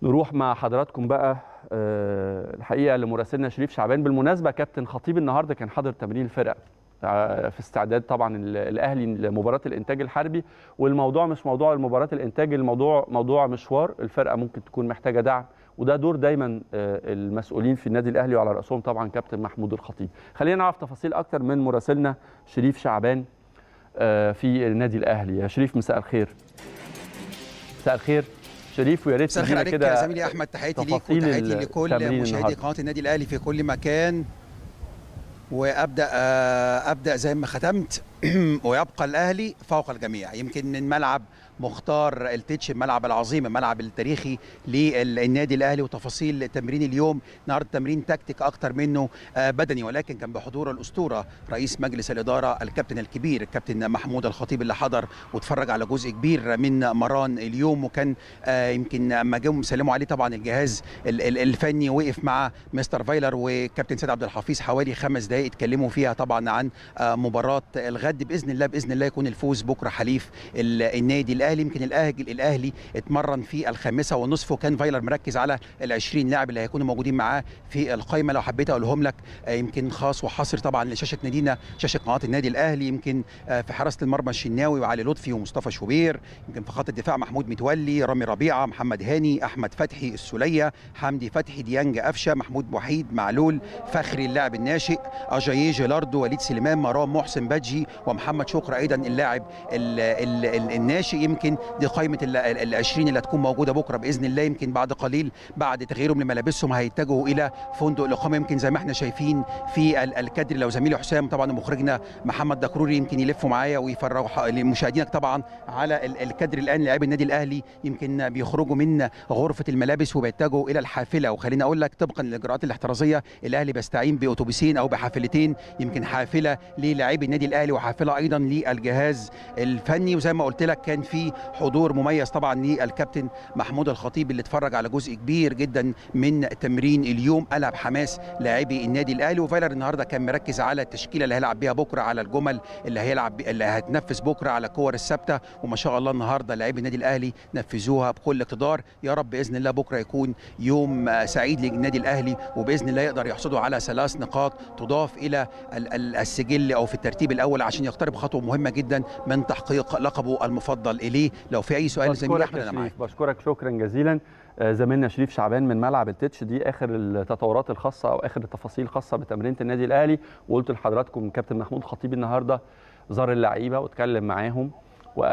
نروح مع حضراتكم بقى آه، الحقيقه لمراسلنا شريف شعبان بالمناسبه كابتن خطيب النهارده كان حاضر تمرين الفرق آه، في استعداد طبعا ال- الاهلي لمباراه الانتاج الحربي والموضوع مش موضوع المباراه الانتاج الموضوع موضوع مشوار الفرقه ممكن تكون محتاجه دعم وده دور دايما آه، المسؤولين في النادي الاهلي وعلى راسهم طبعا كابتن محمود الخطيب خلينا نعرف تفاصيل اكتر من مراسلنا شريف شعبان آه، في النادي الاهلي يا شريف مساء الخير مساء الخير شريف ويا ريت مساء الخير تدينا عليك كده يا زميلي احمد تحياتي ليك تفاصيل وتحياتي لكل التمرين مشاهدي النهاردة. قناه النادي الاهلي في كل مكان وابدا آه، ابدا زي ما ختمت ويبقى الاهلي فوق الجميع يمكن من ملعب مختار التتش الملعب العظيم الملعب التاريخي للنادي الاهلي وتفاصيل تمرين اليوم النهارده تمرين تكتيك اكتر منه آه، بدني ولكن كان بحضور الاسطوره رئيس مجلس الاداره الكابتن الكبير الكابتن محمود الخطيب اللي حضر واتفرج على جزء كبير من مران اليوم وكان آه، يمكن اما جم سلموا عليه طبعا الجهاز ال- ال- الفني وقف مع مستر فايلر وكابتن سيد عبد الحفيظ حوالي خمس دقائق اتكلموا فيها طبعا عن آه، مباراه الغد باذن الله باذن الله يكون الفوز بكره حليف ال- النادي الاهلي يمكن الاهلي الاهلي اتمرن في الخامسه والنصف وكان فايلر مركز على ال 20 لاعب اللي هيكونوا موجودين معاه في القائمه لو حبيت اقولهم لك آه، يمكن خاص وحصر طبعا لشاشه نادينا شاشه قناه النادي الاهلي يمكن آه، في حراسه المرمى الشناوي وعلي لطفي ومصطفى شوبير يمكن في خط الدفاع محمود متولي رامي ربيعه محمد هاني احمد فتحي السوليه حمدي فتحي ديانج قفشه محمود وحيد معلول فخري اللاعب الناشئ اجاييه جيلاردو وليد سليمان مروان محسن بادجي ومحمد شكري ايضا اللاعب ال- ال- ال- الناشئ يمكن دي قائمه ال- ال ال 20 اللي هتكون موجوده بكره باذن الله يمكن بعد قليل بعد تغييرهم لملابسهم هيتجهوا الى فندق الاقامه يمكن زي ما احنا شايفين في ال- الكادر لو زميلي حسام طبعا مخرجنا محمد دكروري يمكن يلفوا معايا ويفرجوا ح- لمشاهدينك طبعا على ال- الكادر الان لاعبي النادي الاهلي يمكن بيخرجوا من غرفه الملابس وبيتجهوا الى الحافله وخليني اقول لك طبقا للاجراءات الاحترازيه الاهلي بيستعين باتوبيسين او بحافلتين يمكن حافله للاعبي النادي الاهلي وحافله ايضا للجهاز الفني وزي ما قلت لك كان في حضور مميز طبعا للكابتن محمود الخطيب اللي اتفرج على جزء كبير جدا من تمرين اليوم قلع بحماس لاعبي النادي الاهلي وفايلر النهارده كان مركز على التشكيله اللي هيلعب بيها بكره على الجمل اللي هيلعب بي- اللي هتنفذ بكره على الكور الثابته وما شاء الله النهارده لاعبي النادي الاهلي نفذوها بكل اقتدار يا رب باذن الله بكره يكون يوم آه، سعيد للنادي الاهلي وباذن الله يقدر يحصدوا على ثلاث نقاط تضاف الى ال- ال- السجل او في الترتيب الاول عشان يقترب خطوه مهمه جدا من تحقيق لقبه المفضل اليه لو في اي سؤال زميلي بشكرك احمد يا انا معاك شريف بشكرك شكرا جزيلا آه، زميلنا شريف شعبان من ملعب التتش دي اخر التطورات الخاصه او اخر التفاصيل الخاصه بتمرينه النادي الاهلي وقلت لحضراتكم كابتن محمود خطيب النهارده زار اللعيبه واتكلم معاهم و-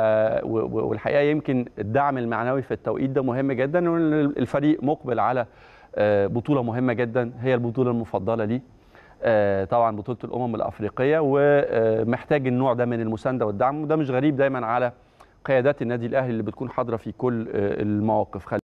و- والحقيقه يمكن الدعم المعنوي في التوقيت ده مهم جدا والفريق مقبل على آه، بطوله مهمه جدا هي البطوله المفضله ليه آه، طبعا بطوله الامم الافريقيه ومحتاج النوع ده من المسانده والدعم وده مش غريب دايما على قيادات النادي الاهلي اللي بتكون حاضره في كل آه، المواقف